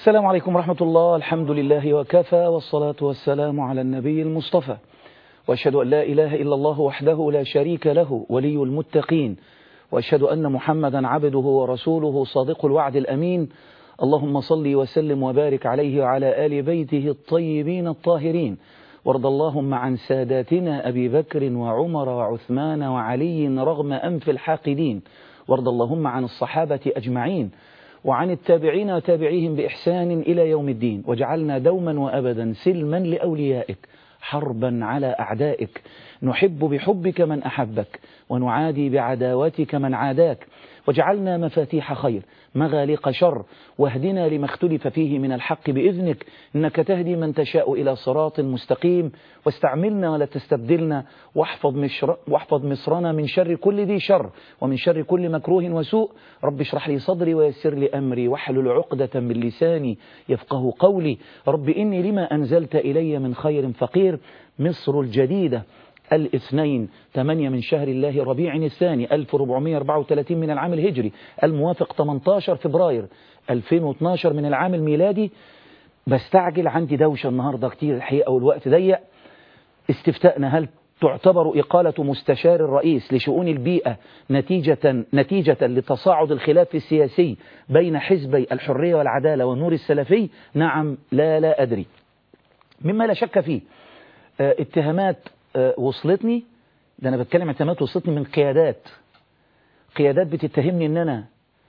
السلام عليكم ورحمة الله الحمد لله وكفى والصلاة والسلام على النبي المصطفى وأشهد أن لا إله إلا الله وحده لا شريك له ولي المتقين وأشهد أن محمدا عبده ورسوله صادق الوعد الأمين اللهم صل وسلم وبارك عليه وعلى آل بيته الطيبين الطاهرين وارض اللهم عن ساداتنا أبي بكر وعمر وعثمان وعلي رغم أنف الحاقدين وارض اللهم عن الصحابة أجمعين وعن التابعين وتابعيهم بإحسان إلى يوم الدين وجعلنا دوما وأبدا سلما لأوليائك حربا على أعدائك نحب بحبك من أحبك ونعادي بعداوتك من عاداك وجعلنا مفاتيح خير مغاليق شر واهدنا لما اختلف فيه من الحق بإذنك إنك تهدي من تشاء إلى صراط مستقيم واستعملنا ولا تستبدلنا واحفظ, مشر واحفظ مصرنا من شر كل ذي شر ومن شر كل مكروه وسوء رب اشرح لي صدري ويسر لي أمري واحلل عقدة من لساني يفقه قولي رب إني لما أنزلت إلي من خير فقير مصر الجديدة الاثنين ثمانية من شهر الله ربيع الثاني 1434 من العام الهجري الموافق 18 فبراير 2012 من العام الميلادي بستعجل عندي دوشة النهاردة كتير الحقيقة والوقت ضيق استفتاءنا هل تعتبر إقالة مستشار الرئيس لشؤون البيئة نتيجة, نتيجة لتصاعد الخلاف السياسي بين حزبي الحرية والعدالة والنور السلفي نعم لا لا أدري مما لا شك فيه اتهامات وصلتني ده أنا بتكلم اتهامات وصلتني من قيادات قيادات بتتهمني أن أنا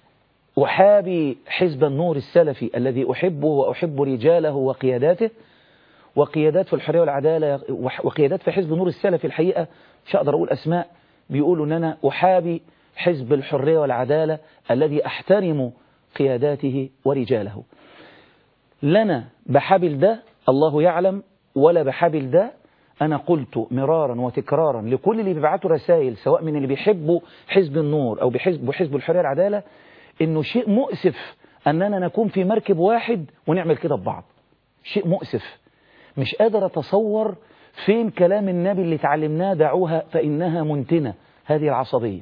أحابي حزب النور السلفي الذي أحبه وأحب رجاله وقياداته وقيادات في الحرية والعدالة وقيادات في حزب النور السلفي الحقيقة مش أقدر أقول أسماء بيقولوا أن أنا أحابي حزب الحرية والعدالة الذي أحترم قياداته ورجاله لنا بحبل ده الله يعلم ولا بحبل ده أنا قلت مرارا وتكرارا لكل اللي بيبعتوا رسائل سواء من اللي بيحبوا حزب النور أو بحزب حزب الحرية والعدالة إنه شيء مؤسف أننا نكون في مركب واحد ونعمل كده ببعض شيء مؤسف مش قادر أتصور فين كلام النبي اللي تعلمناه دعوها فإنها منتنة هذه العصبية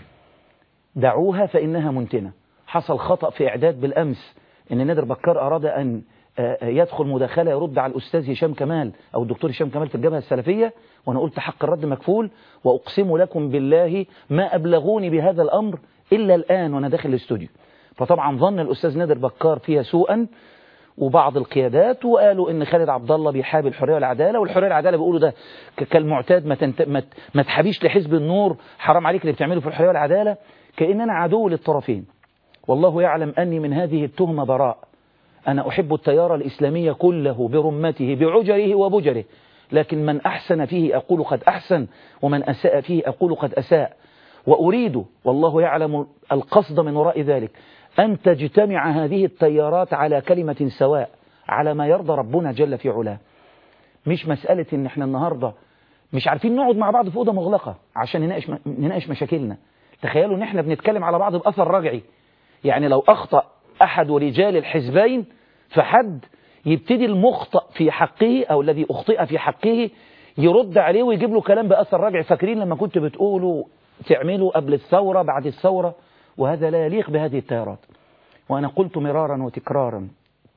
دعوها فإنها منتنة حصل خطأ في إعداد بالأمس إن نادر بكار أراد أن يدخل مداخلة يرد على الأستاذ هشام كمال أو الدكتور هشام كمال في الجبهة السلفية وأنا قلت حق الرد مكفول وأقسم لكم بالله ما أبلغوني بهذا الأمر إلا الآن وأنا داخل الاستوديو فطبعا ظن الأستاذ نادر بكار فيها سوءا وبعض القيادات وقالوا ان خالد عبد الله بيحابي الحريه والعداله والحريه والعداله بيقولوا ده كالمعتاد ما, تنت... ما... ما تحابيش لحزب النور حرام عليك اللي بتعمله في الحريه والعداله كاننا عدو للطرفين والله يعلم اني من هذه التهمه براء انا احب التيار الاسلامي كله برمته بعجره وبجره لكن من احسن فيه اقول قد احسن ومن اساء فيه اقول قد اساء واريد والله يعلم القصد من وراء ذلك أن تجتمع هذه التيارات على كلمة سواء على ما يرضى ربنا جل في علاه مش مسألة إن احنا النهاردة مش عارفين نقعد مع بعض في أوضة مغلقة عشان نناقش, نناقش مشاكلنا تخيلوا إن احنا بنتكلم على بعض بأثر رجعي يعني لو أخطأ أحد رجال الحزبين فحد يبتدي المخطئ في حقه أو الذي أخطئ في حقه يرد عليه ويجيب له كلام بأثر رجعي فاكرين لما كنت بتقولوا تعملوا قبل الثورة بعد الثورة وهذا لا يليق بهذه التيارات وأنا قلت مرارا وتكرارا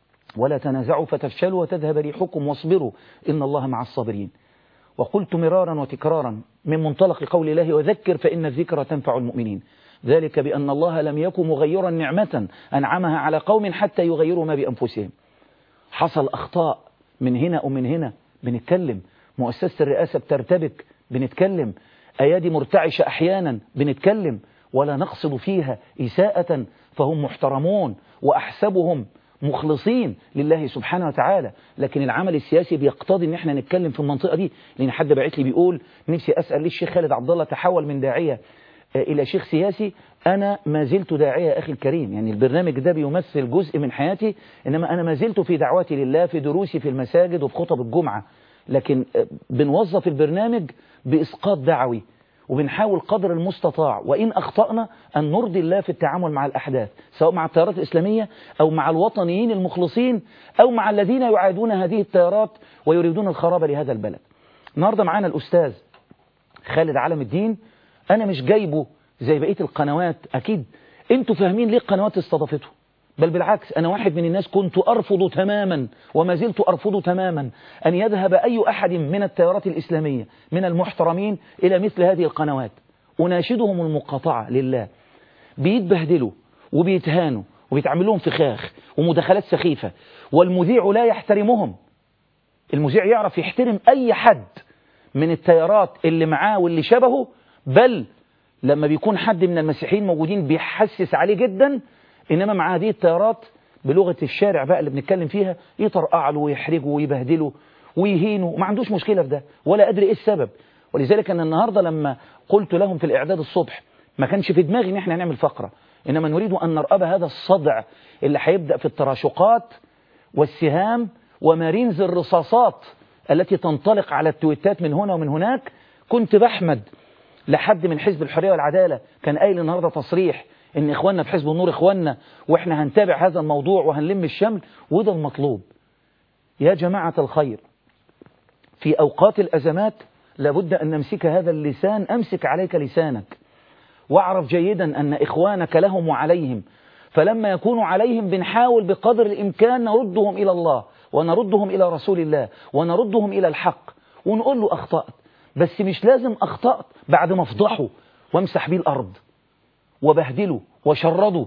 ولا تنازعوا فتفشلوا وتذهب ريحكم واصبروا إن الله مع الصابرين وقلت مرارا وتكرارا من منطلق قول الله وذكر فإن الذكرى تنفع المؤمنين ذلك بأن الله لم يكن مغيرا نعمة أنعمها على قوم حتى يغيروا ما بأنفسهم حصل أخطاء من هنا ومن هنا بنتكلم مؤسسة الرئاسة بترتبك بنتكلم أيادي مرتعشة أحيانا بنتكلم ولا نقصد فيها إساءة فهم محترمون وأحسبهم مخلصين لله سبحانه وتعالى لكن العمل السياسي بيقتضي ان احنا نتكلم في المنطقة دي لان حد بعت لي بيقول نفسي اسأل ليه الشيخ خالد عبد الله تحول من داعية الى شيخ سياسي انا ما زلت داعية اخي الكريم يعني البرنامج ده بيمثل جزء من حياتي انما انا ما زلت في دعوتي لله في دروسي في المساجد وفي خطب الجمعة لكن بنوظف البرنامج باسقاط دعوي وبنحاول قدر المستطاع وإن أخطأنا أن نرضي الله في التعامل مع الأحداث سواء مع التيارات الإسلامية أو مع الوطنيين المخلصين أو مع الذين يعادون هذه التيارات ويريدون الخراب لهذا البلد النهاردة معانا الأستاذ خالد علم الدين أنا مش جايبه زي بقية القنوات أكيد أنتوا فاهمين ليه القنوات استضافته بل بالعكس أنا واحد من الناس كنت أرفض تماما وما زلت أرفض تماما أن يذهب أي أحد من التيارات الإسلامية من المحترمين إلى مثل هذه القنوات أناشدهم المقاطعة لله بيتبهدلوا وبيتهانوا وبيتعملون فخاخ ومداخلات سخيفة والمذيع لا يحترمهم المذيع يعرف يحترم أي حد من التيارات اللي معاه واللي شبهه بل لما بيكون حد من المسيحيين موجودين بيحسس عليه جدا إنما مع هذه التيارات بلغة الشارع بقى اللي بنتكلم فيها يطرقع له ويحرجه ويبهدله ويهينه وما عندوش مشكلة في ده ولا أدري إيه السبب ولذلك أنا النهاردة لما قلت لهم في الإعداد الصبح ما كانش في دماغي إن احنا هنعمل فقرة إنما نريد أن نرأب هذا الصدع اللي هيبدأ في التراشقات والسهام ومارينز الرصاصات التي تنطلق على التويتات من هنا ومن هناك كنت بحمد لحد من حزب الحرية والعدالة كان قايل النهاردة تصريح ان اخواننا في حزب النور اخواننا واحنا هنتابع هذا الموضوع وهنلم الشمل وده المطلوب يا جماعة الخير في اوقات الازمات لابد ان نمسك هذا اللسان امسك عليك لسانك واعرف جيدا ان اخوانك لهم وعليهم فلما يكونوا عليهم بنحاول بقدر الامكان نردهم الى الله ونردهم الى رسول الله ونردهم الى الحق ونقول له اخطأت بس مش لازم اخطأت بعد ما افضحه وامسح بيه الارض وبهدله وشرده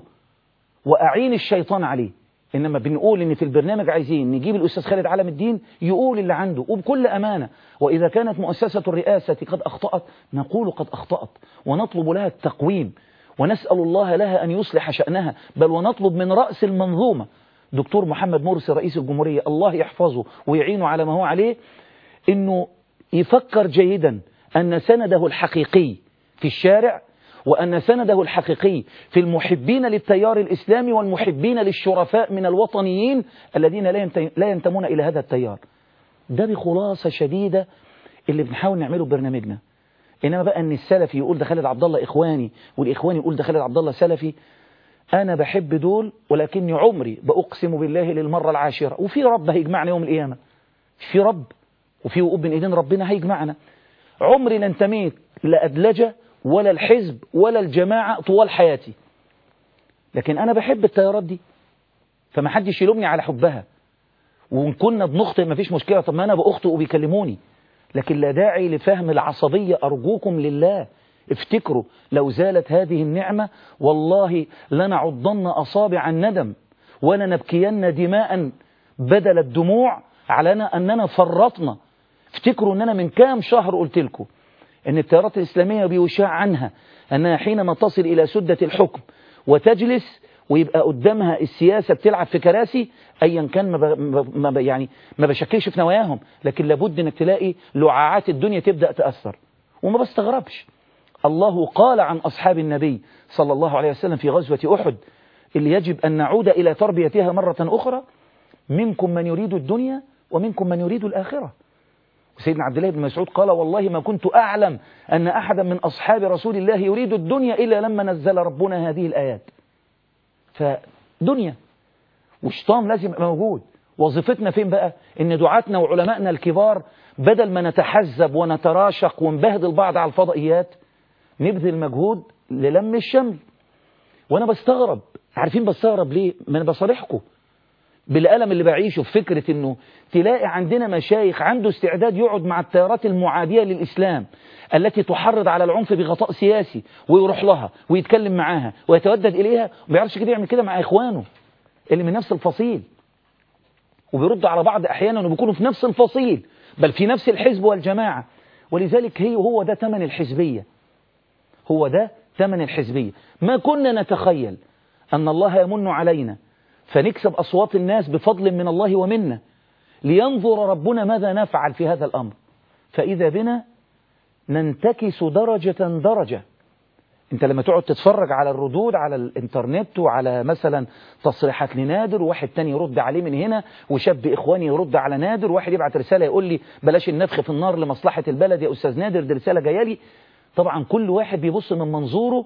وأعين الشيطان عليه إنما بنقول إن في البرنامج عايزين نجيب الأستاذ خالد علم الدين يقول اللي عنده وبكل أمانة وإذا كانت مؤسسة الرئاسة قد أخطأت نقول قد أخطأت ونطلب لها التقويم ونسأل الله لها أن يصلح شأنها بل ونطلب من رأس المنظومة دكتور محمد مرسي رئيس الجمهورية الله يحفظه ويعينه على ما هو عليه إنه يفكر جيدا أن سنده الحقيقي في الشارع وأن سنده الحقيقي في المحبين للتيار الإسلامي والمحبين للشرفاء من الوطنيين الذين لا ينتمون إلى هذا التيار ده بخلاصة شديدة اللي بنحاول نعمله ببرنامجنا إنما بقى أن السلفي يقول ده خالد عبد الله إخواني والإخواني يقول ده خالد عبد الله سلفي أنا بحب دول ولكني عمري بأقسم بالله للمرة العاشرة وفي رب هيجمعنا يوم القيامة في رب وفي وقوب بين إيدين ربنا هيجمعنا عمري لا انتميت لا أدلجة ولا الحزب ولا الجماعة طوال حياتي لكن أنا بحب التيارات دي فما حدش يلومني على حبها وإن كنا بنخطئ ما فيش مشكلة طب ما أنا بأخطئ وبيكلموني لكن لا داعي لفهم العصبية أرجوكم لله افتكروا لو زالت هذه النعمة والله لنعضن أصابع الندم ولنبكين دماء بدل الدموع على أننا فرطنا افتكروا أننا من كام شهر قلت لكم أن التيارات الإسلامية بيشاع عنها أنها حينما تصل إلى سدة الحكم وتجلس ويبقى قدامها السياسة بتلعب في كراسي أيا كان ما ب... يعني ما بشكلش في نواياهم لكن لابد أنك تلاقي لعاعات الدنيا تبدأ تأثر وما بستغربش الله قال عن أصحاب النبي صلى الله عليه وسلم في غزوة أحد اللي يجب أن نعود إلى تربيتها مرة أخرى منكم من يريد الدنيا ومنكم من يريد الآخرة سيدنا عبد الله بن مسعود قال والله ما كنت أعلم أن أحدا من أصحاب رسول الله يريد الدنيا إلا لما نزل ربنا هذه الآيات فدنيا وشيطان لازم يبقى موجود وظيفتنا فين بقى ان دعاتنا وعلمائنا الكبار بدل ما نتحزب ونتراشق ونبهدل بعض على الفضائيات نبذل مجهود للم الشمل وانا بستغرب عارفين بستغرب ليه ما انا بصالحكم بالألم اللي بعيشه في فكرة انه تلاقي عندنا مشايخ عنده استعداد يقعد مع التيارات المعادية للإسلام التي تحرض على العنف بغطاء سياسي ويروح لها ويتكلم معاها ويتودد إليها وما بيعرفش كده يعمل كده مع إخوانه اللي من نفس الفصيل وبيرد على بعض أحيانا وبيكونوا في نفس الفصيل بل في نفس الحزب والجماعة ولذلك هي هو ده ثمن الحزبية هو ده ثمن الحزبية ما كنا نتخيل أن الله يمن علينا فنكسب أصوات الناس بفضل من الله ومنا لينظر ربنا ماذا نفعل في هذا الأمر فإذا بنا ننتكس درجة درجة انت لما تقعد تتفرج على الردود على الانترنت وعلى مثلا تصريحات لنادر وواحد تاني يرد عليه من هنا وشاب اخواني يرد على نادر وواحد يبعت رسالة يقول لي بلاش النفخ في النار لمصلحة البلد يا استاذ نادر دي رسالة جايه لي طبعا كل واحد بيبص من منظوره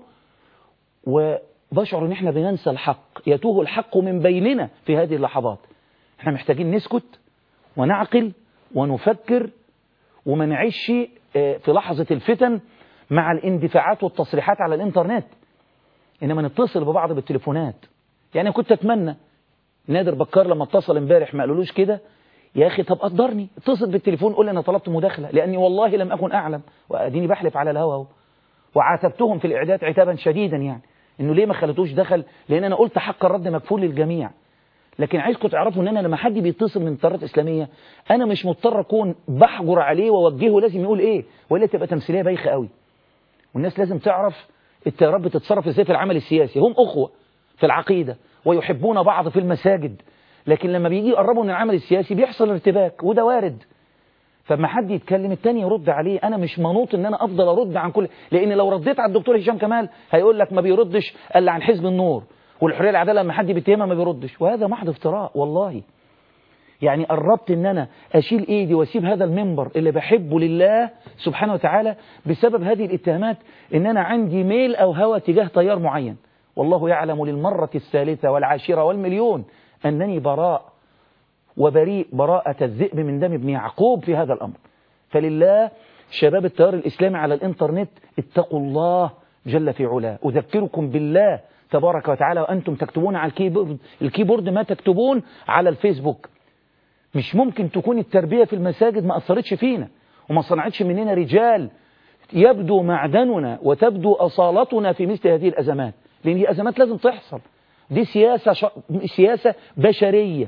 وبشعر ان احنا بننسى الحق يتوه الحق من بيننا في هذه اللحظات احنا محتاجين نسكت ونعقل ونفكر وما نعيش في لحظة الفتن مع الاندفاعات والتصريحات على الانترنت إنما نتصل ببعض بالتليفونات يعني كنت أتمنى نادر بكار لما اتصل امبارح ما قالولوش كده يا أخي طب قدرني اتصل بالتليفون قول لي أنا طلبت مداخلة لأني والله لم أكن أعلم وأديني بحلف على الهوا اهو وعاتبتهم في الإعداد عتابا شديدا يعني إنه ليه ما خلتوش دخل لأن أنا قلت حق الرد مكفول للجميع لكن عايزكم تعرفوا ان انا لما حد بيتصل من طرات اسلاميه انا مش مضطر اكون بحجر عليه واوجهه لازم يقول ايه والا تبقى تمثيليه بايخه قوي والناس لازم تعرف التيارات بتتصرف ازاي في العمل السياسي هم اخوه في العقيده ويحبون بعض في المساجد لكن لما بيجي يقربوا من العمل السياسي بيحصل ارتباك وده وارد فما حد يتكلم التاني يرد عليه انا مش منوط ان انا افضل ارد عن كل لان لو رديت على الدكتور هشام كمال هيقول لك ما بيردش الا عن حزب النور والحريه العداله لما حد بيتهمها ما بيردش وهذا محض افتراء والله يعني قربت ان انا اشيل ايدي واسيب هذا المنبر اللي بحبه لله سبحانه وتعالى بسبب هذه الاتهامات ان انا عندي ميل او هوى تجاه تيار معين والله يعلم للمرة الثالثة والعاشرة والمليون أنني براء وبريء براءة الذئب من دم ابن يعقوب في هذا الأمر فلله شباب التيار الإسلامي على الإنترنت اتقوا الله جل في علاه أذكركم بالله تبارك وتعالى وأنتم تكتبون على الكيبورد, الكيبورد ما تكتبون على الفيسبوك مش ممكن تكون التربية في المساجد ما أثرتش فينا وما صنعتش مننا رجال يبدو معدننا وتبدو أصالتنا في مثل هذه الأزمات لأن دي أزمات لازم تحصل دي سياسة, ش... سياسة بشرية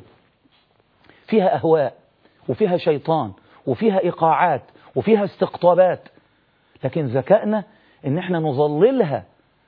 فيها أهواء وفيها شيطان وفيها إيقاعات وفيها استقطابات لكن ذكائنا ان احنا نظللها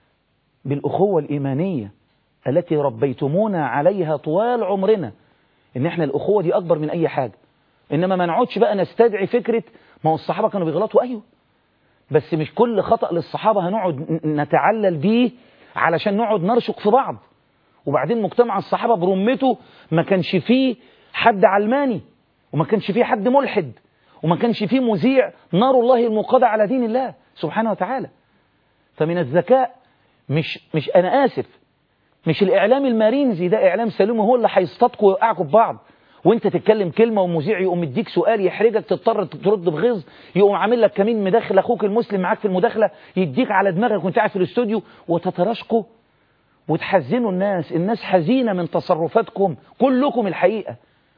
بالأخوة الإيمانية التي ربيتمونا عليها طوال عمرنا ان احنا الأخوة دي أكبر من أي حاجة إنما ما نقعدش بقى نستدعي فكرة ما هو الصحابة كانوا بيغلطوا أيوه بس مش كل خطأ للصحابة هنقعد نتعلل بيه علشان نقعد نرشق في بعض وبعدين مجتمع الصحابة برمته ما كانش فيه حد علماني وما كانش فيه حد ملحد وما كانش فيه مذيع نار الله الموقدة على دين الله سبحانه وتعالى فمن الذكاء مش مش أنا آسف مش الإعلام المارينزي ده إعلام سلومي هو اللي هيصطادكم ويوقعكم في بعض وانت تتكلم كلمة ومذيع يقوم يديك سؤال يحرجك تضطر ترد بغيظ يقوم عامل لك كمين مداخل اخوك المسلم معاك في المداخلة يديك على دماغك وانت قاعد في الاستوديو وتتراشقوا وتحزنوا الناس الناس حزينة من تصرفاتكم كلكم الحقيقة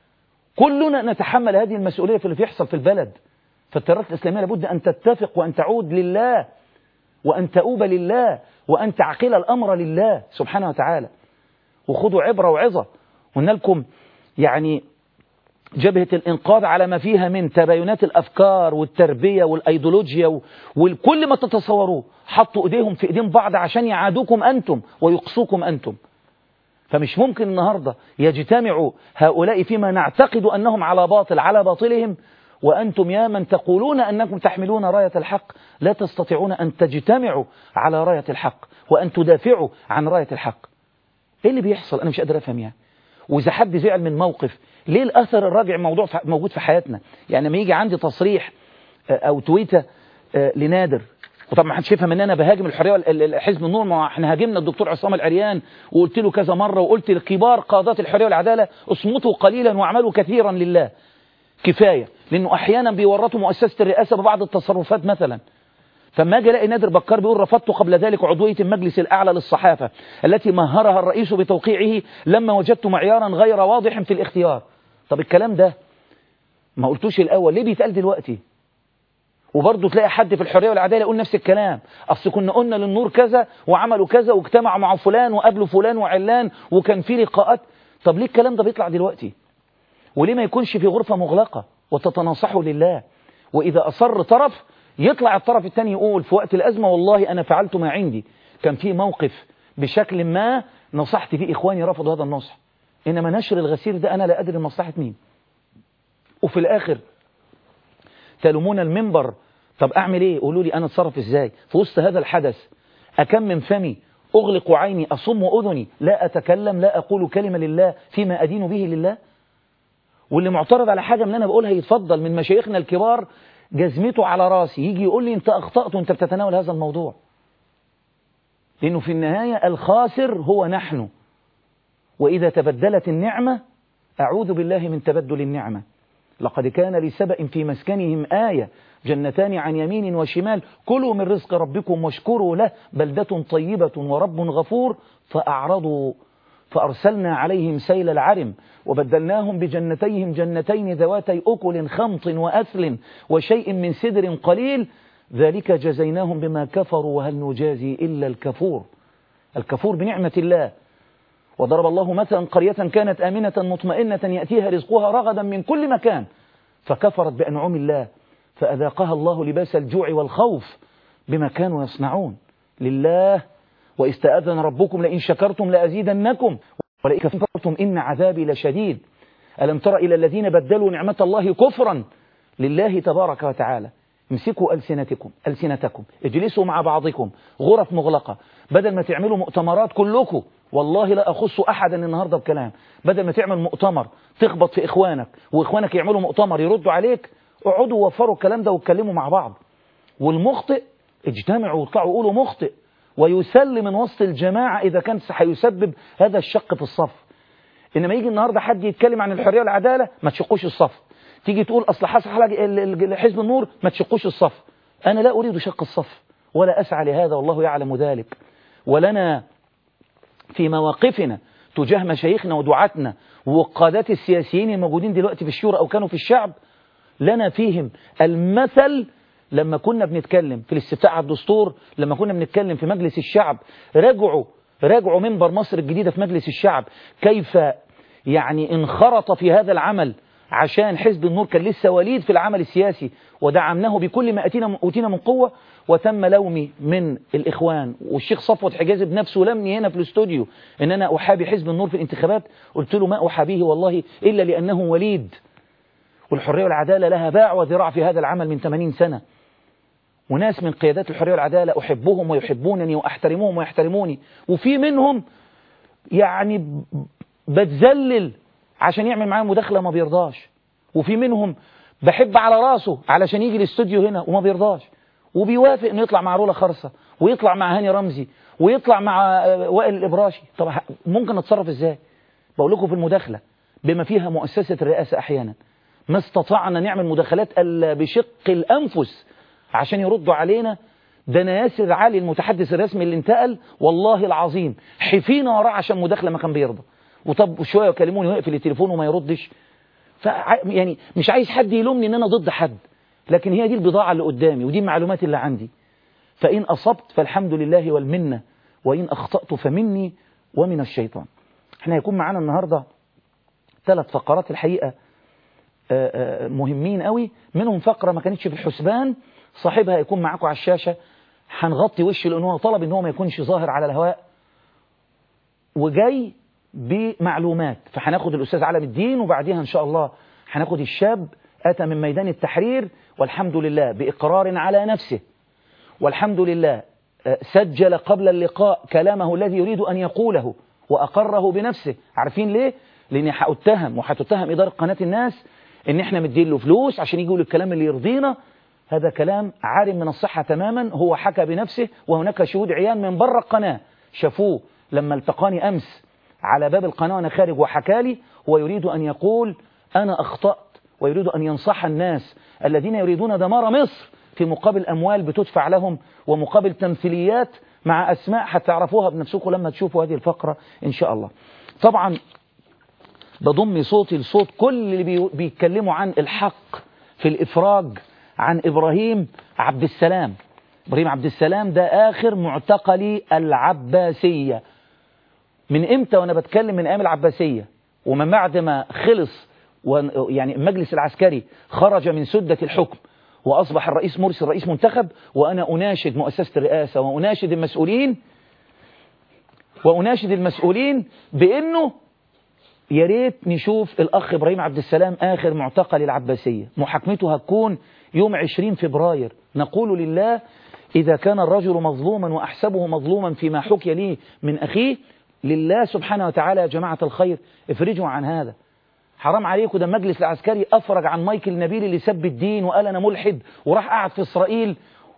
كلنا نتحمل هذه المسؤولية في اللي بيحصل في البلد فالتيارات الإسلامية لابد أن تتفق وأن تعود لله وأن تؤوب لله وأن تعقل الأمر لله سبحانه وتعالى وخذوا عبرة وعظة قلنا لكم يعني جبهة الإنقاذ على ما فيها من تباينات الأفكار والتربية والأيديولوجيا وكل ما تتصوروه حطوا إيديهم في إيدين بعض عشان يعادوكم أنتم ويقصوكم أنتم فمش ممكن النهاردة يجتمع هؤلاء فيما نعتقد أنهم على باطل على باطلهم وأنتم يا من تقولون أنكم تحملون راية الحق لا تستطيعون أن تجتمعوا على راية الحق وأن تدافعوا عن راية الحق إيه اللي بيحصل أنا مش قادر أفهم يعني وإذا حد زعل من موقف ليه الأثر الراجع موضوع موجود في حياتنا يعني لما يجي عندي تصريح أو تويتة لنادر وطبعا ما حدش يفهم ان انا بهاجم الحريه حزب النور ما احنا هاجمنا الدكتور عصام العريان وقلت له كذا مره وقلت لكبار قادات الحريه والعداله اصمتوا قليلا واعملوا كثيرا لله كفايه لانه احيانا بيورطوا مؤسسه الرئاسه ببعض التصرفات مثلا فما اجي الاقي نادر بكار بيقول رفضت قبل ذلك عضويه المجلس الاعلى للصحافه التي مهرها الرئيس بتوقيعه لما وجدت معيارا غير واضح في الاختيار طب الكلام ده ما قلتوش الاول ليه بيتقال دلوقتي وبرضه تلاقي حد في الحريه والعداله يقول نفس الكلام اصل كنا قلنا للنور كذا وعملوا كذا واجتمعوا مع فلان وقابلوا فلان وعلان وكان في لقاءات طب ليه الكلام ده بيطلع دلوقتي وليه ما يكونش في غرفه مغلقه وتتناصحوا لله واذا اصر طرف يطلع الطرف الثاني يقول في وقت الازمه والله انا فعلت ما عندي كان في موقف بشكل ما نصحت فيه اخواني رفضوا هذا النصح انما نشر الغسيل ده انا لا ادري مصلحه مين وفي الاخر تلومون المنبر طب أعمل إيه قولوا لي أنا اتصرف إزاي في وسط هذا الحدث أكم من فمي أغلق عيني أصم أذني لا أتكلم لا أقول كلمة لله فيما أدين به لله واللي معترض على حاجة من أنا بقولها يتفضل من مشايخنا الكبار جزمته على راسي يجي يقول لي أنت أخطأت وأنت بتتناول هذا الموضوع لأنه في النهاية الخاسر هو نحن وإذا تبدلت النعمة أعوذ بالله من تبدل النعمة لقد كان لسبأ في مسكنهم آية جنتان عن يمين وشمال كلوا من رزق ربكم واشكروا له بلدة طيبة ورب غفور فأعرضوا فأرسلنا عليهم سيل العرم وبدلناهم بجنتيهم جنتين ذواتي أكل خمط وأثل وشيء من سدر قليل ذلك جزيناهم بما كفروا وهل نجازي إلا الكفور الكفور بنعمة الله وضرب الله مثلا قرية كانت آمنة مطمئنة يأتيها رزقها رغدا من كل مكان فكفرت بأنعم الله فأذاقها الله لباس الجوع والخوف بما كانوا يصنعون لله واستأذن ربكم لئن شكرتم لأزيدنكم ولئن كفرتم إن عذابي لشديد ألم تر إلى الذين بدلوا نعمة الله كفرا لله تبارك وتعالى امسكوا ألسنتكم ألسنتكم اجلسوا مع بعضكم غرف مغلقة بدل ما تعملوا مؤتمرات كلكم والله لا أخص أحدا النهاردة بكلام بدل ما تعمل مؤتمر تخبط في إخوانك وإخوانك يعملوا مؤتمر يردوا عليك اقعدوا وفروا الكلام ده واتكلموا مع بعض والمخطئ اجتمعوا واطلعوا قولوا مخطئ ويسل من وسط الجماعة إذا كان سيسبب هذا الشق في الصف إنما يجي النهاردة حد يتكلم عن الحرية والعدالة ما تشقوش الصف تيجي تقول أصل حصل حزب النور ما تشقوش الصف أنا لا أريد شق الصف ولا أسعى لهذا والله يعلم ذلك ولنا في مواقفنا تجاه مشايخنا ودعاتنا وقادات السياسيين الموجودين دلوقتي في الشورى أو كانوا في الشعب لنا فيهم المثل لما كنا بنتكلم في الاستفتاء على الدستور لما كنا بنتكلم في مجلس الشعب راجعوا راجعوا منبر مصر الجديدة في مجلس الشعب كيف يعني انخرط في هذا العمل عشان حزب النور كان لسه وليد في العمل السياسي ودعمناه بكل ما أتينا, أتينا من قوة وتم لومي من الإخوان والشيخ صفوت حجازي بنفسه لمني هنا في الاستوديو إن أنا أحابي حزب النور في الانتخابات قلت له ما أحابيه والله إلا لأنه وليد والحرية والعدالة لها باع وذراع في هذا العمل من 80 سنة وناس من قيادات الحرية والعدالة أحبهم ويحبونني وأحترمهم ويحترموني وفي منهم يعني بتذلل عشان يعمل معايا مداخلة ما بيرضاش وفي منهم بحب على راسه علشان يجي الاستوديو هنا وما بيرضاش وبيوافق انه يطلع مع رولا خرصة ويطلع مع هاني رمزي ويطلع مع وائل الإبراشي طب ممكن اتصرف ازاي بقول لكم في المداخلة بما فيها مؤسسة الرئاسة أحيانا ما استطعنا نعمل مداخلات الا بشق الأنفس عشان يردوا علينا ده انا ياسر علي المتحدث الرسمي اللي انتقل والله العظيم حفينا وراه عشان مداخله ما كان بيرضى وطب شويه يكلموني ويقفل التليفون وما يردش ف يعني مش عايز حد يلومني ان انا ضد حد لكن هي دي البضاعه اللي قدامي ودي المعلومات اللي عندي فان اصبت فالحمد لله والمنه وان اخطات فمني ومن الشيطان احنا هيكون معانا النهارده ثلاث فقرات الحقيقه مهمين قوي منهم فقره ما كانتش في الحسبان صاحبها يكون معاكم على الشاشة هنغطي وشه لأنه هو طلب ان هو ما يكونش ظاهر على الهواء وجاي بمعلومات فهناخد الأستاذ علم الدين وبعديها إن شاء الله هناخد الشاب أتى من ميدان التحرير والحمد لله بإقرار على نفسه والحمد لله سجل قبل اللقاء كلامه الذي يريد أن يقوله وأقره بنفسه عارفين ليه؟ لأني هأتهم وهتتهم إدارة قناة الناس إن إحنا مدين له فلوس عشان يجوا الكلام اللي يرضينا هذا كلام عارم من الصحة تماما هو حكى بنفسه وهناك شهود عيان من بره القناة شافوه لما التقاني أمس على باب القناة وأنا خارج وحكى لي هو يريد أن يقول أنا أخطأت ويريد أن ينصح الناس الذين يريدون دمار مصر في مقابل أموال بتدفع لهم ومقابل تمثيليات مع أسماء هتعرفوها بنفسكم لما تشوفوا هذه الفقرة إن شاء الله طبعا بضم صوتي لصوت كل اللي بيتكلموا عن الحق في الإفراج عن إبراهيم عبد السلام إبراهيم عبد السلام ده آخر معتقلي العباسية من إمتى وأنا بتكلم من أيام العباسية ومن بعد ما خلص يعني المجلس العسكري خرج من سدة الحكم وأصبح الرئيس مرسي الرئيس منتخب وأنا أناشد مؤسسة الرئاسة وأناشد المسؤولين وأناشد المسؤولين بأنه يا ريت نشوف الأخ إبراهيم عبد السلام آخر معتقل العباسية محاكمته هتكون يوم 20 فبراير نقول لله إذا كان الرجل مظلوما وأحسبه مظلوما فيما حكي لي من أخيه لله سبحانه وتعالى يا جماعة الخير افرجوا عن هذا حرام عليكم ده المجلس العسكري أفرج عن مايكل نبيل اللي سب الدين وقال أنا ملحد وراح قعد في إسرائيل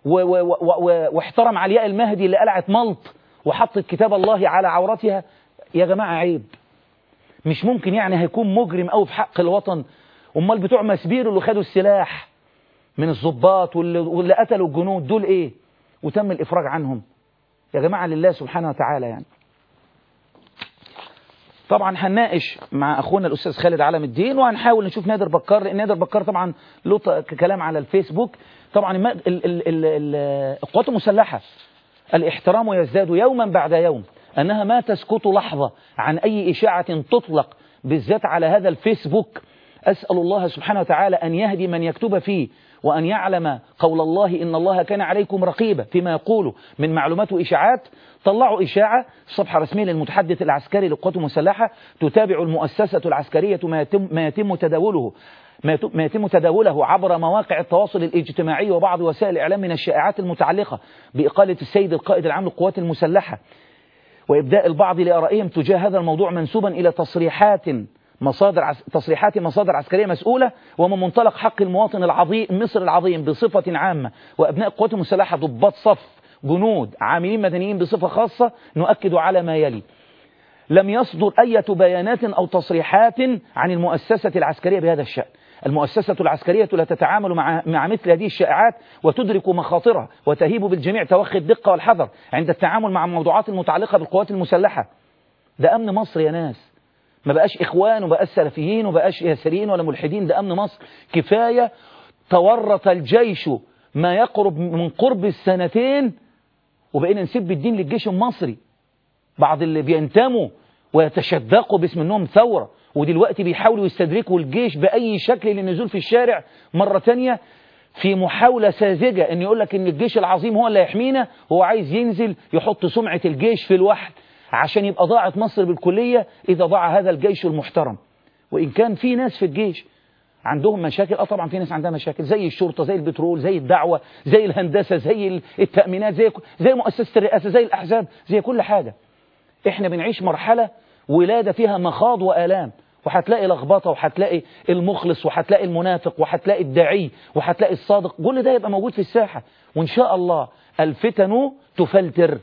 واحترم علياء المهدي اللي قلعت ملط وحطت كتاب الله على عورتها يا جماعة عيب مش ممكن يعني هيكون مجرم أو في حق الوطن امال بتوع مسبير اللي خدوا السلاح من الضباط واللي, واللي قتلوا الجنود دول ايه وتم الافراج عنهم يا جماعة لله سبحانه وتعالى يعني طبعا هنناقش مع اخونا الاستاذ خالد علم الدين وهنحاول نشوف نادر بكار لان نادر بكار طبعا له ط- كلام على الفيسبوك طبعا الم- ال- ال- ال- ال- القوات المسلحه الاحترام يزداد يوما بعد يوم انها ما تسكت لحظه عن اي اشاعه تطلق بالذات على هذا الفيسبوك اسال الله سبحانه وتعالى ان يهدي من يكتب فيه وأن يعلم قول الله إن الله كان عليكم رقيبا فيما يقوله من معلومات وإشاعات طلعوا إشاعة صفحة رسمية للمتحدث العسكري للقوات المسلحة تتابع المؤسسة العسكرية ما يتم, ما يتم تداوله ما يتم- ما يتم تداوله عبر مواقع التواصل الاجتماعي وبعض وسائل الإعلام من الشائعات المتعلقة بإقالة السيد القائد العام للقوات المسلحة وإبداء البعض لآرائهم تجاه هذا الموضوع منسوبا إلى تصريحات مصادر عس... تصريحات مصادر عسكرية مسؤولة ومن منطلق حق المواطن العظيم مصر العظيم بصفة عامة وأبناء القوات المسلحة ضباط صف جنود عاملين مدنيين بصفة خاصة نؤكد على ما يلي لم يصدر أي بيانات أو تصريحات عن المؤسسة العسكرية بهذا الشأن المؤسسة العسكرية لا تتعامل مع, مع مثل هذه الشائعات وتدرك مخاطرها وتهيب بالجميع توخي الدقة والحذر عند التعامل مع الموضوعات المتعلقة بالقوات المسلحة ده أمن مصر يا ناس ما بقاش إخوان وبقاش سلفيين وبقاش يساريين ولا ملحدين ده أمن مصر كفاية تورط الجيش ما يقرب من قرب السنتين وبقينا نسيب الدين للجيش المصري بعض اللي بينتموا ويتشدقوا باسم انهم ثورة ودلوقتي بيحاولوا يستدركوا الجيش بأي شكل للنزول في الشارع مرة تانية في محاولة ساذجة ان يقول لك ان الجيش العظيم هو اللي يحمينا هو عايز ينزل يحط سمعة الجيش في الوحد عشان يبقى ضاعت مصر بالكلية إذا ضاع هذا الجيش المحترم وإن كان في ناس في الجيش عندهم مشاكل اه طبعا في ناس عندها مشاكل زي الشرطة زي البترول زي الدعوة زي الهندسة زي التأمينات زي زي مؤسسة الرئاسة زي الأحزاب زي كل حاجة احنا بنعيش مرحلة ولادة فيها مخاض وآلام وهتلاقي لخبطة وهتلاقي المخلص وهتلاقي المنافق وهتلاقي الداعي وهتلاقي الصادق كل ده يبقى موجود في الساحة وإن شاء الله الفتن تفلتر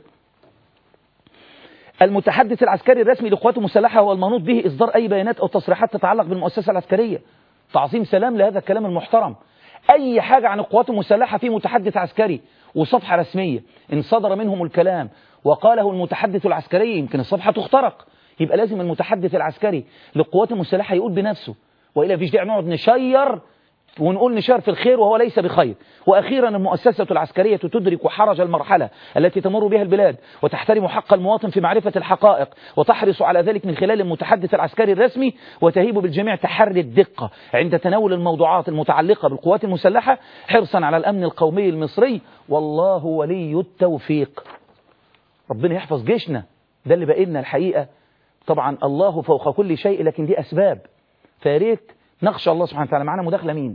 المتحدث العسكري الرسمي للقوات المسلحة هو المنوط به إصدار أي بيانات أو تصريحات تتعلق بالمؤسسة العسكرية تعظيم سلام لهذا الكلام المحترم أي حاجة عن القوات المسلحة في متحدث عسكري وصفحة رسمية إن صدر منهم الكلام وقاله المتحدث العسكري يمكن الصفحة تخترق يبقى لازم المتحدث العسكري للقوات المسلحة يقول بنفسه وإلا فيش داعي نقعد نشير ونقول نشار في الخير وهو ليس بخير وأخيرا المؤسسة العسكرية تدرك حرج المرحلة التي تمر بها البلاد وتحترم حق المواطن في معرفة الحقائق وتحرص على ذلك من خلال المتحدث العسكري الرسمي وتهيب بالجميع تحري الدقة عند تناول الموضوعات المتعلقة بالقوات المسلحة حرصا على الأمن القومي المصري والله ولي التوفيق ربنا يحفظ جيشنا ده اللي بقينا الحقيقة طبعا الله فوق كل شيء لكن دي أسباب فياريت نخشى الله سبحانه وتعالى معنا مداخلة مين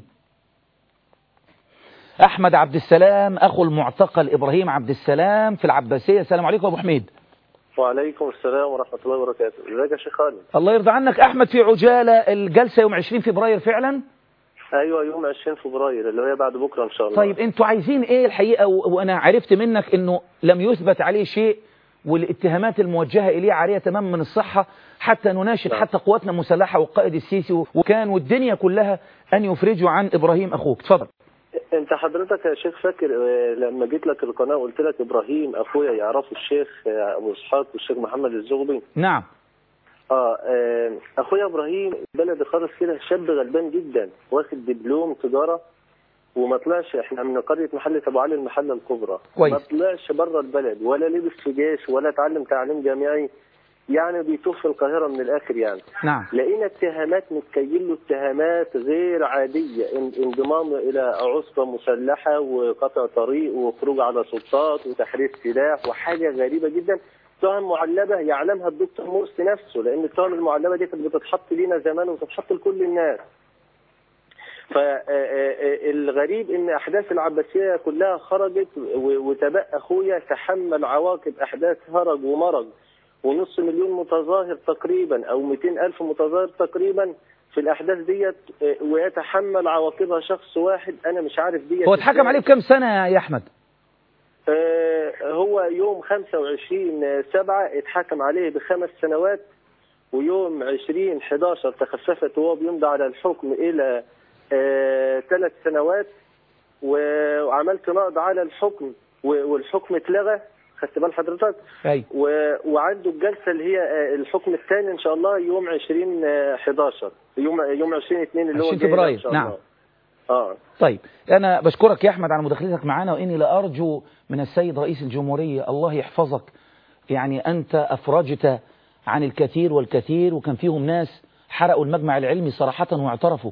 أحمد عبد السلام أخو المعتقل إبراهيم عبد السلام في العباسية السلام عليكم أبو حميد وعليكم السلام ورحمة الله وبركاته ازيك يا شيخ خالد الله يرضى عنك أحمد في عجالة الجلسة يوم 20 فبراير فعلا ايوه يوم 20 فبراير اللي هي بعد بكره ان شاء الله طيب انتوا عايزين ايه الحقيقة و- وانا عرفت منك انه لم يثبت عليه شيء والاتهامات الموجهة اليه عارية تماما من الصحة حتى نناشد نعم. حتى قواتنا المسلحة والقائد السيسي وكان والدنيا كلها ان يفرجوا عن ابراهيم اخوك اتفضل انت حضرتك يا شيخ فاكر آه، لما جيت لك القناه وقلت لك ابراهيم اخويا يعرفه الشيخ آه، ابو اسحاق والشيخ محمد الزغبي نعم اه آه، اخويا ابراهيم بلدي خالص كده شاب غلبان جدا واخد دبلوم تجاره وما طلعش احنا من قريه محله ابو علي المحله الكبرى كويس. ما طلعش بره البلد ولا لبس في جيش ولا اتعلم تعليم جامعي يعني بيطوف في القاهره من الاخر يعني نعم لقينا اتهامات متكيل له اتهامات غير عادية ان- انضمام إلى عصبة مسلحة وقطع طريق وخروج على سلطات وتحرير سلاح وحاجة غريبة جدا تهم معلبة يعلمها الدكتور مرسي نفسه لأن التهم المعلبة دي كانت بتتحط لينا زمان وتتحط لكل الناس فالغريب ان احداث العباسيه كلها خرجت و- وتبقى اخويا تحمل عواقب احداث هرج ومرج ونص مليون متظاهر تقريبا او 200 الف متظاهر تقريبا في الاحداث ديت آه، ويتحمل عواقبها شخص واحد انا مش عارف ديت هو اتحكم إزاي. عليه بكام سنة يا أحمد آه، هو يوم 25 سبعة اتحكم عليه بخمس سنوات ويوم 20 11 تخففت وهو بيمضي على الحكم إلى ثلاث سنوات و- وعملت نقض على الحكم و- والحكم اتلغى خدت بال حضرتك ايوه و... وعنده الجلسه اللي هي آه، الحكم الثاني ان شاء الله يوم 20 آه، 11 يوم يوم 20 2 اللي هو 20 جاي ده فبراير، إن شاء نعم. الله. اه طيب أنا بشكرك يا أحمد على مداخلتك معنا وإني لأرجو من السيد رئيس الجمهورية الله يحفظك يعني أنت أفرجت عن الكثير والكثير وكان فيهم ناس حرقوا المجمع العلمي صراحة واعترفوا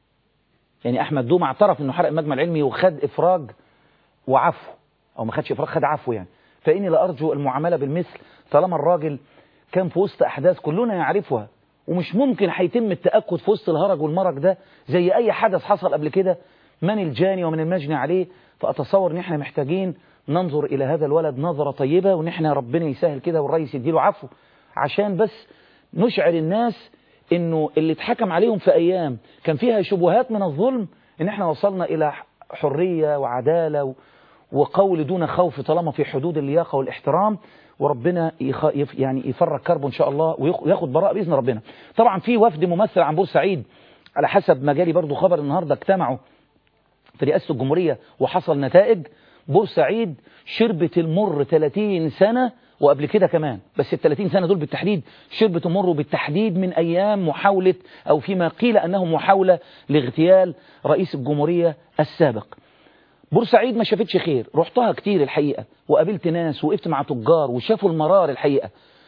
يعني أحمد دوم اعترف أنه حرق المجمع العلمي وخد إفراج وعفو أو ما خدش إفراج خد عفو يعني فإني لأرجو المعاملة بالمثل طالما الراجل كان في وسط أحداث كلنا يعرفها ومش ممكن هيتم التأكد في وسط الهرج والمرج ده زي أي حدث حصل قبل كده من الجاني ومن المجني عليه فأتصور إن إحنا محتاجين ننظر إلى هذا الولد نظرة طيبة وإن إحنا ربنا يسهل كده والرئيس يديله عفو عشان بس نشعر الناس إنه اللي اتحكم عليهم في أيام كان فيها شبهات من الظلم إن إحنا وصلنا إلى حرية وعدالة و... وقول دون خوف طالما في حدود اللياقة والاحترام وربنا يخ... يف... يعني يفرج كربه إن شاء الله وياخد براءة بإذن ربنا طبعا في وفد ممثل عن بورسعيد على حسب ما جالي برضو خبر النهاردة اجتمعوا في رئاسة الجمهورية وحصل نتائج بورسعيد شربت المر 30 سنة وقبل كده كمان بس ال 30 سنة دول بالتحديد شربت المر بالتحديد من أيام محاولة أو فيما قيل أنه محاولة لاغتيال رئيس الجمهورية السابق بورسعيد ما شافتش خير رحتها كتير الحقيقة وقابلت ناس وقفت مع تجار وشافوا المرار الحقيقة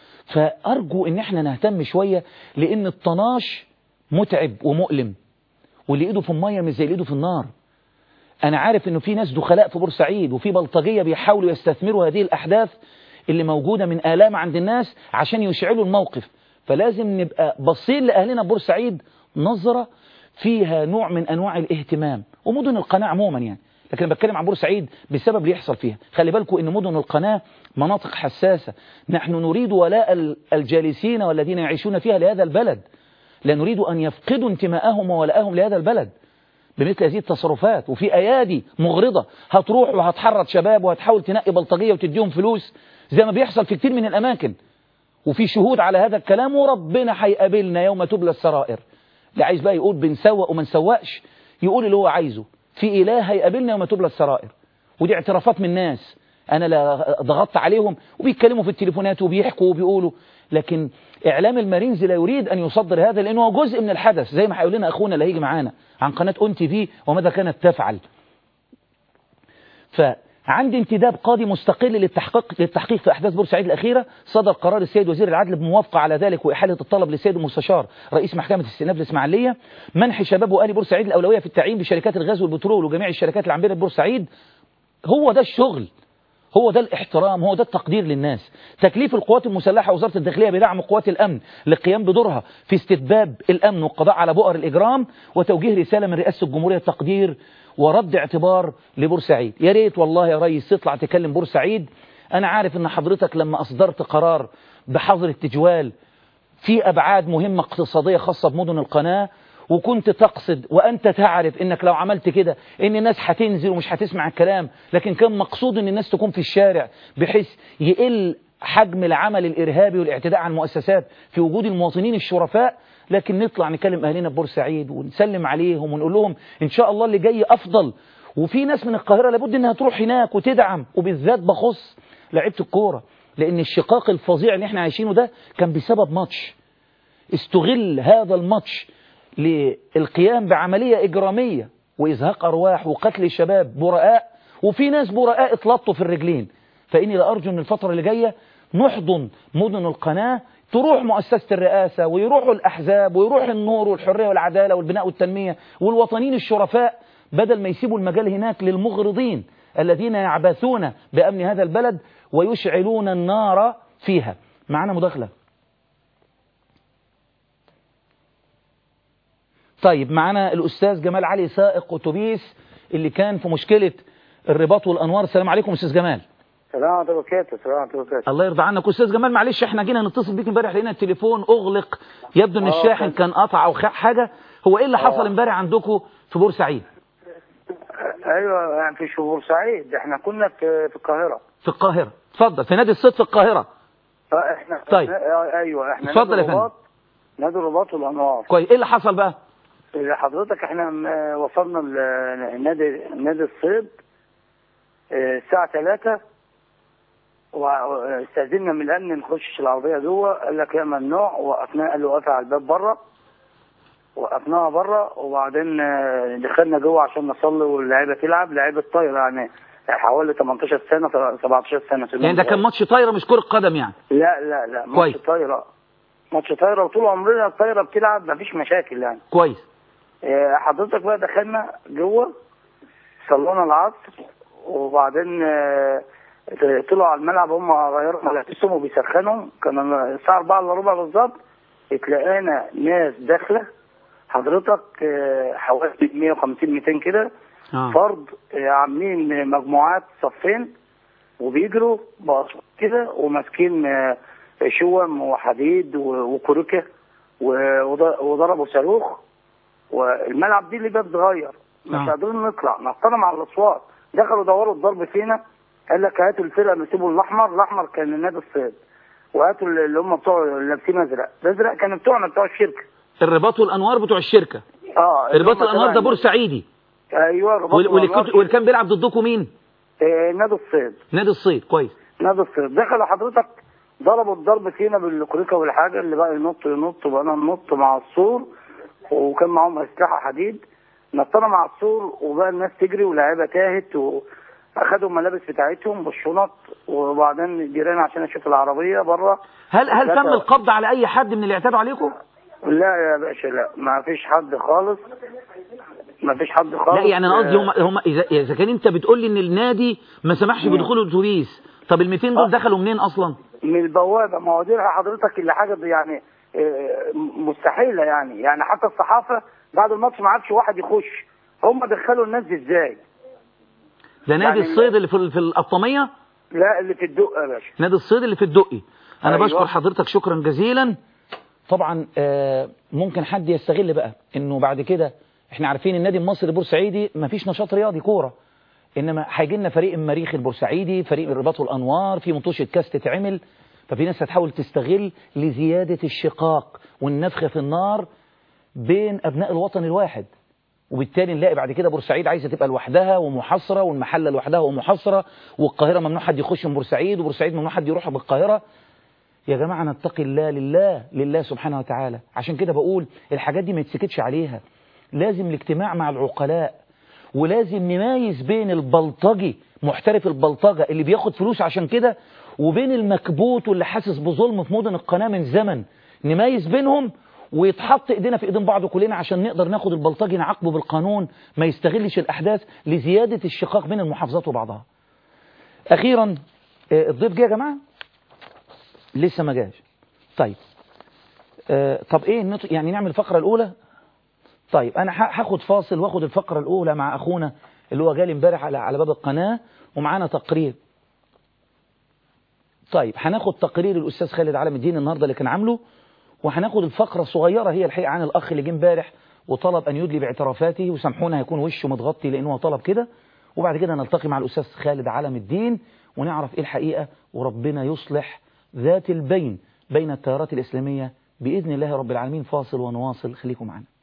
فأرجو ان احنا نهتم شوية لان الطناش متعب ومؤلم واللي ايده في المية مش زي اللي ايده في النار انا عارف انه في ناس دخلاء في بورسعيد وفي بلطجية بيحاولوا يستثمروا هذه الاحداث اللي موجودة من آلام عند الناس عشان يشعلوا الموقف فلازم نبقى بصين لأهلنا بورسعيد نظرة فيها نوع من أنواع الاهتمام ومدن القناة عموما يعني لكن بتكلم عن بورسعيد بسبب اللي يحصل فيها خلي بالكم ان مدن القناة مناطق حساسة نحن نريد ولاء الجالسين والذين يعيشون فيها لهذا البلد لا نريد أن يفقدوا انتماءهم وولاءهم لهذا البلد بمثل هذه التصرفات وفي أيادي مغرضة هتروح وهتحرض شباب وهتحاول تنقي بلطجية وتديهم فلوس زي ما بيحصل في كتير من الأماكن وفي شهود على هذا الكلام وربنا هيقابلنا يوم تبلى السرائر اللي عايز بقى يقول بنسوق وما نسوقش يقول اللي هو عايزه في إله هيقابلنا يوم تبلى السرائر ودي اعترافات من ناس أنا لا ضغطت عليهم وبيتكلموا في التليفونات وبيحكوا وبيقولوا لكن إعلام المارينز لا يريد أن يصدر هذا لأنه هو جزء من الحدث زي ما هيقول لنا أخونا اللي هيجي معانا عن قناة أون تي في وماذا كانت تفعل فعندي انتداب قاضي مستقل للتحقيق للتحقيق في أحداث بورسعيد الأخيرة صدر قرار السيد وزير العدل بموافقة على ذلك وإحالة الطلب للسيد المستشار رئيس محكمة الاستئناف الإسماعيلية منح شباب وآل بورسعيد الأولوية في التعيين بشركات الغاز والبترول وجميع الشركات العاملة بورسعيد هو ده الشغل هو ده الاحترام هو ده التقدير للناس تكليف القوات المسلحة وزارة الداخلية بدعم قوات الأمن للقيام بدورها في استتباب الأمن والقضاء على بؤر الإجرام وتوجيه رسالة من رئاسة الجمهورية تقدير ورد اعتبار لبورسعيد يا ريت والله يا ريس تطلع تكلم بورسعيد أنا عارف أن حضرتك لما أصدرت قرار بحظر التجوال في أبعاد مهمة اقتصادية خاصة بمدن القناة وكنت تقصد وأنت تعرف أنك لو عملت كده أن الناس هتنزل ومش هتسمع الكلام لكن كان مقصود أن الناس تكون في الشارع بحيث يقل حجم العمل الإرهابي والاعتداء على المؤسسات في وجود المواطنين الشرفاء لكن نطلع نكلم أهلنا ببورسعيد ونسلم عليهم ونقول لهم إن شاء الله اللي جاي أفضل وفي ناس من القاهرة لابد أنها تروح هناك وتدعم وبالذات بخص لعيبة الكورة لأن الشقاق الفظيع اللي احنا عايشينه ده كان بسبب ماتش استغل هذا الماتش للقيام بعملية إجرامية وإزهاق أرواح وقتل شباب براء وفي ناس براء اتلطوا في الرجلين فإني لأرجو أن الفترة اللي جاية نحضن مدن القناة تروح مؤسسة الرئاسة ويروحوا الأحزاب ويروح النور والحرية والعدالة والبناء والتنمية والوطنيين الشرفاء بدل ما يسيبوا المجال هناك للمغرضين الذين يعبثون بأمن هذا البلد ويشعلون النار فيها معنا مداخلة طيب معنا الأستاذ جمال علي سائق أتوبيس اللي كان في مشكلة الرباط والأنوار السلام عليكم أستاذ جمال السلام عليكم وبركاته السلام عليكم وبركاته الله يرضى عنك أستاذ جمال معلش احنا جينا نتصل بيك امبارح لقينا التليفون أغلق يبدو ان آه، الشاحن كان- كان قطع أو خ- حاجة هو إيه اللي حصل آه. امبارح عندكم في بورسعيد ايوه يعني في شهور سعيد احنا كنا في في القاهره في القاهرة اتفضل في نادي الصيد في القاهرة آه، احنا طيب. آه، ايوه احنا اتفضل نادي يا فندم. الرباط نادي الرباط والانوار كويس إيه اللي حصل بقى حضرتك احنا م- وصلنا ل- نادي نادي الصيد آه، الساعه 3 واستاذنا من الامن نخش العربيه جوه قال لك يا ممنوع وقفناه قال له واقف على الباب بره وقفناها بره وبعدين آه، دخلنا جوه عشان نصلي واللعيبه تلعب لعيبه طايره يعني حوالي 18 سنه 17 سنه يعني ده كان ماتش طايره مش كره قدم يعني لا لا لا ماتش كويس. طايره ماتش طايره وطول عمرنا الطايره بتلعب مفيش مشاكل يعني كويس آه، حضرتك بقى دخلنا جوه صلينا العصر وبعدين آه، طلعوا على الملعب هم غيروا ملابسهم وبيسخنوا كان الساعه 4 الا ربع بالظبط اتلاقينا ناس داخله حضرتك آه، حوالي 150 200 كده اه فرد آه، عاملين مجموعات صفين وبيجروا بأصوات كده وماسكين آه، شوم وحديد و- وكروكه و- وض- وضربوا صاروخ والملعب دي اللي باب صغير مش آه. قادرين نطلع نحترم على الاصوات دخلوا دوروا الضرب فينا قال لك هاتوا الفرقه اللي سيبوا الاحمر الاحمر كان نادي الصيد وهاتوا اللي هم بتوع لابسين ازرق الازرق كانوا بتوعنا بتوع الشركه الرباط والانوار بتوع الشركه اه الرباط اللي هم والانوار ده تبع- بورسعيدي ايوه رباط وال- واللي والأنوار. كنت- واللي كان بيلعب ضدكم مين آه، نادي الصيد نادي الصيد كويس نادي الصيد دخلوا حضرتك ضربوا الضرب فينا بالكريكه والحاجه اللي بقى ينط ينط وبقى ننط مع السور وكان معاهم اسلحه حديد نطنا مع السور وبقى الناس تجري ولاعيبه تاهت واخدوا الملابس بتاعتهم والشنط وبعدين جيران عشان اشوف العربيه بره هل هل لا تم طبعا. القبض على اي حد من اللي اعتادوا عليكم لا يا باشا لا ما فيش حد خالص ما فيش حد خالص لا يعني انا قصدي هم هم اذا اذا كان انت بتقول لي ان النادي ما سمحش مم. بدخول الاتوبيس طب ال 200 دول آه. دخلوا منين اصلا من البوابه ما هو دي حضرتك اللي حاجه دي يعني آه، مستحيله يعني يعني حتى الصحافه بعد الماتش ما عادش واحد يخش هم دخلوا الناس دي ازاي؟ ده نادي يعني الصيد اللي في في القطاميه لا اللي في الدقه يا باشا نادي الصيد اللي في الدقي انا أيوة. بشكر حضرتك شكرا جزيلا طبعا آه، ممكن حد يستغل بقى انه بعد كده احنا عارفين النادي المصري البورسعيدي مفيش نشاط رياضي كوره انما هيجي لنا فريق المريخ البورسعيدي فريق الرباط والانوار في مطوشه كاس تتعمل ففي ناس هتحاول تستغل لزياده الشقاق والنفخ في النار بين ابناء الوطن الواحد وبالتالي نلاقي بعد كده بورسعيد عايزه تبقى لوحدها ومحاصره والمحله لوحدها ومحاصره والقاهره ممنوع حد يخش من بورسعيد وبورسعيد ممنوع حد يروح بالقاهره يا جماعه نتقي الله لله لله سبحانه وتعالى عشان كده بقول الحاجات دي ما يتسكتش عليها لازم الاجتماع مع العقلاء ولازم نميز بين البلطجي محترف البلطجه اللي بياخد فلوس عشان كده وبين المكبوت واللي حاسس بظلم في مدن القناه من زمن نميز بينهم ويتحط ايدينا في ايدين بعض كلنا عشان نقدر ناخد البلطجي نعاقبه بالقانون ما يستغلش الاحداث لزياده الشقاق بين المحافظات وبعضها. اخيرا آه، الضيف جه يا جماعه؟ لسه ما جاش. طيب آه، طب ايه نط- يعني نعمل الفقره الاولى؟ طيب انا ه- هاخد فاصل واخد الفقره الاولى مع اخونا اللي هو جالي امبارح على على باب القناه ومعانا تقرير طيب هناخد تقرير الاستاذ خالد علم الدين النهارده اللي كان عامله وهناخد الفقره صغيره هي الحقيقه عن الاخ اللي جه امبارح وطلب ان يدلي باعترافاته وسامحونا هيكون وشه متغطي لانه هو طلب كده وبعد كده نلتقي مع الاستاذ خالد علم الدين ونعرف ايه الحقيقه وربنا يصلح ذات البين بين التيارات الاسلاميه باذن الله رب العالمين فاصل ونواصل خليكم معنا